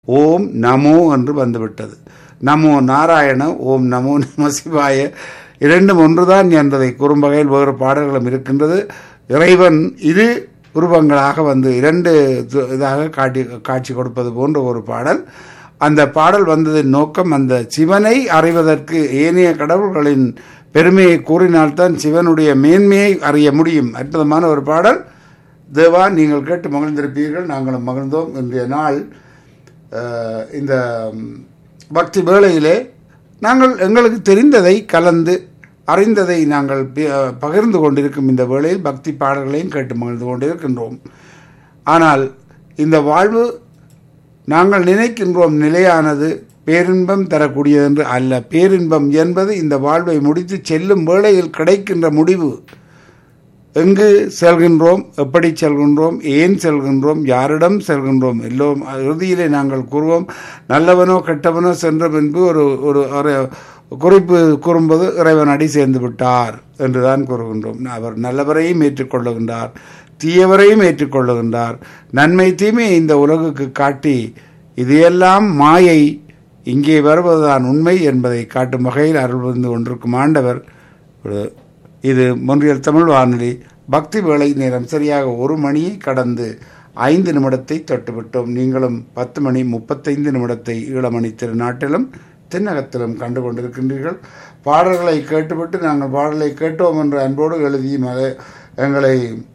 ஓம் நமோ என்று வந்துவிட்டது நமோ நாராயண ஓம் நமோ நம சிவாய இரண்டும் ஒன்றுதான் என்பதை கூறும் வகையில் வேறு பாடல்களும் இருக்கின்றது இறைவன் இரு உருவங்களாக வந்து இரண்டு து- இதாக காட்டி காட்சி கொடுப்பது போன்ற ஒரு பாடல் அந்த பாடல் வந்ததின் நோக்கம் அந்த சிவனை அறிவதற்கு ஏனைய கடவுள்களின் பெருமையை கூறினால்தான் சிவனுடைய மேன்மையை அறிய முடியும் அற்புதமான ஒரு பாடல் தேவா நீங்கள் கேட்டு மகிழ்ந்திருப்பீர்கள் நாங்களும் மகிழ்ந்தோம் இன்றைய நாள் அஹ், இந்த ம், பக்தி வேளையிலே நாங்கள் எங்களுக்கு தெரிந்ததை கலந்து அறிந்ததை நாங்கள் பி- அஹ், பகிர்ந்து கொண்டிருக்கும் இந்த வேளையில் பக்தி பாடல்களையும் கேட்டு மகிழ்ந்து கொண்டிருக்கின்றோம் ஆனால் இந்த வாழ்வு நாங்கள் நினைக்கின்றோம் நிலையானது பேரின்பம் தரக்கூடியது என்று அல்ல பேரின்பம் என்பது இந்த வாழ்வை முடித்து செல்லும் வேளையில் கிடைக்கின்ற முடிவு எங்கு செல்கின்றோம் எப்படி செல்கின்றோம் ஏன் செல்கின்றோம் யாரிடம் செல்கின்றோம் எல்லோரும் இறுதியிலே நாங்கள் கூறுவோம் நல்லவனோ கெட்டவனோ சென்ற பின்பு ஒரு ஒரு ஒரு குறிப்பு கூறும்போது இறைவன் அடி சேர்ந்து விட்டார் என்றுதான் கூறுகின்றோம் அவர் நல்லவரையும் ஏற்றுக்கொள்ளுகின்றார் தீயவரையும் ஏற்றுக்கொள்ளுகின்றார் நன்மை தீமை இந்த உலகுக்கு காட்டி இதையெல்லாம் மாயை இங்கே வருவதுதான் உண்மை என்பதை காட்டும் வகையில் அருள் புரிந்து கொண்டிருக்கும் ஆண்டவர் ஒரு இது மொன்றியல் தமிழ் வானொலி பக்தி வேளை நேரம் சரியாக ஒரு மணியை கடந்து ஐந்து நிமிடத்தை தொட்டுவிட்டோம் நீங்களும் பத்து மணி முப்பத்தைந்து நிமிடத்தை ஈழமணி திருநாட்டிலும் தென்னகத்திலும் கண்டு கொண்டிருக்கின்றீர்கள் பாடல்களை கேட்டுவிட்டு நாங்கள் பாடலை கேட்டோம் என்ற அன்போடு எழுதி மக- எங்களை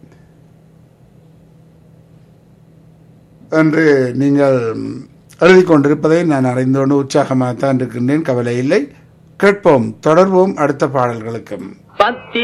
என்று நீங்கள் எழுதி கொண்டிருப்பதை நான் அறிந்து கொண்டு உற்சாகமாகத்தான் இருக்கின்றேன் கவலை இல்லை கேட்போம் தொடர்வோம் அடுத்த பாடல்களுக்கும் பத்தி